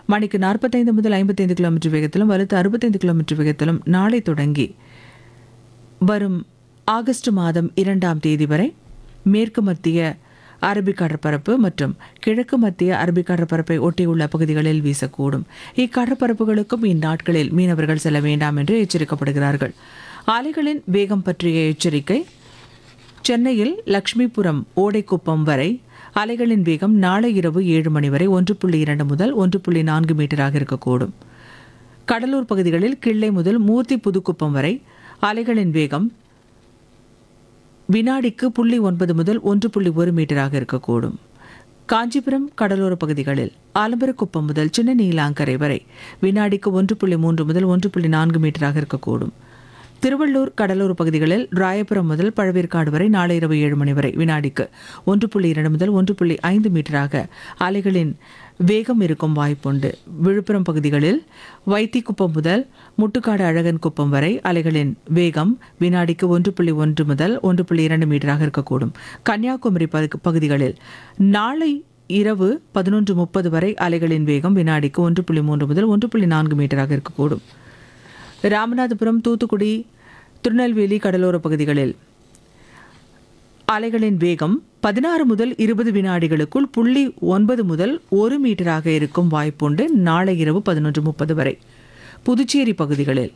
மணிக்கு நாற்பத்தைந்து முதல் ஐம்பத்தைந்து கிலோமீட்டர் வேகத்திலும் வலுத்து அறுபத்தைந்து கிலோமீட்டர் வேகத்திலும் நாளை தொடங்கி வரும் ஆகஸ்ட் மாதம் இரண்டாம் தேதி வரை மேற்கு மத்திய அரபிக் கடற்பரப்பு மற்றும் கிழக்கு மத்திய அரபிக் கடற்பரப்பை ஒட்டியுள்ள பகுதிகளில் வீசக்கூடும் இக்கடற்பரப்புகளுக்கும் இந்நாட்களில் மீனவர்கள் செல்ல வேண்டாம் என்று எச்சரிக்கப்படுகிறார்கள் அலைகளின் வேகம் பற்றிய எச்சரிக்கை சென்னையில் லக்ஷ்மிபுரம் ஓடைக்குப்பம் வரை அலைகளின் வேகம் நாளை இரவு ஏழு மணி வரை ஒன்று புள்ளி இரண்டு முதல் ஒன்று புள்ளி நான்கு மீட்டராக இருக்கக்கூடும் கடலூர் பகுதிகளில் கிள்ளை முதல் மூர்த்தி புதுக்குப்பம் வரை அலைகளின் வேகம் வினாடிக்கு புள்ளி ஒன்பது முதல் ஒன்று புள்ளி ஒரு மீட்டராக இருக்கக்கூடும் காஞ்சிபுரம் கடலோர பகுதிகளில் ஆலம்பரக்குப்பம் முதல் சின்ன நீலாங்கரை வரை வினாடிக்கு ஒன்று புள்ளி மூன்று முதல் ஒன்று புள்ளி நான்கு மீட்டராக இருக்கக்கூடும் திருவள்ளூர் கடலோர பகுதிகளில் ராயபுரம் முதல் பழவேற்காடு வரை நாளை இரவு ஏழு மணி வரை வினாடிக்கு ஒன்று புள்ளி இரண்டு முதல் ஒன்று புள்ளி ஐந்து மீட்டராக அலைகளின் வேகம் இருக்கும் வாய்ப்புண்டு விழுப்புரம் பகுதிகளில் வைத்திக்குப்பம் முதல் முட்டுக்காடு அழகன் குப்பம் வரை அலைகளின் வேகம் வினாடிக்கு ஒன்று புள்ளி ஒன்று முதல் ஒன்று புள்ளி இரண்டு மீட்டராக இருக்கக்கூடும் கன்னியாகுமரி பகு- பகுதிகளில் நாளை இரவு பதினொன்று முப்பது வரை அலைகளின் வேகம் வினாடிக்கு ஒன்று புள்ளி மூன்று முதல் ஒன்று புள்ளி நான்கு மீட்டராக இருக்கக்கூடும் ராமநாதபுரம் தூத்துக்குடி திருநெல்வேலி கடலோர பகுதிகளில் அலைகளின் வேகம் பதினாறு முதல் இருபது வினாடிகளுக்குள் புள்ளி ஒன்பது முதல் ஒரு மீட்டராக இருக்கும் வாய்ப்புண்டு நாளை இரவு பதினொன்று முப்பது வரை புதுச்சேரி பகுதிகளில்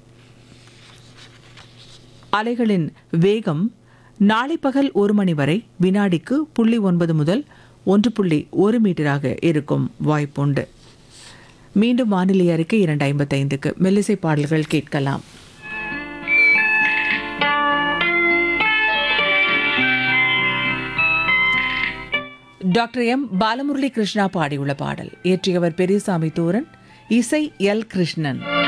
அலைகளின் வேகம் நாளை பகல் ஒரு மணி வரை வினாடிக்கு புள்ளி ஒன்பது முதல் ஒன்று புள்ளி ஒரு மீட்டராக இருக்கும் வாய்ப்புண்டு மீண்டும் வானிலை அறிக்கை இரண்டு ஐம்பத்தைந்துக்கு மெல்லிசை பாடல்கள் கேட்கலாம் டாக்டர் எம் பாலமுரளி கிருஷ்ணா பாடியுள்ள பாடல் இயற்றியவர் பெரியசாமி தூரன் இசை எல் கிருஷ்ணன்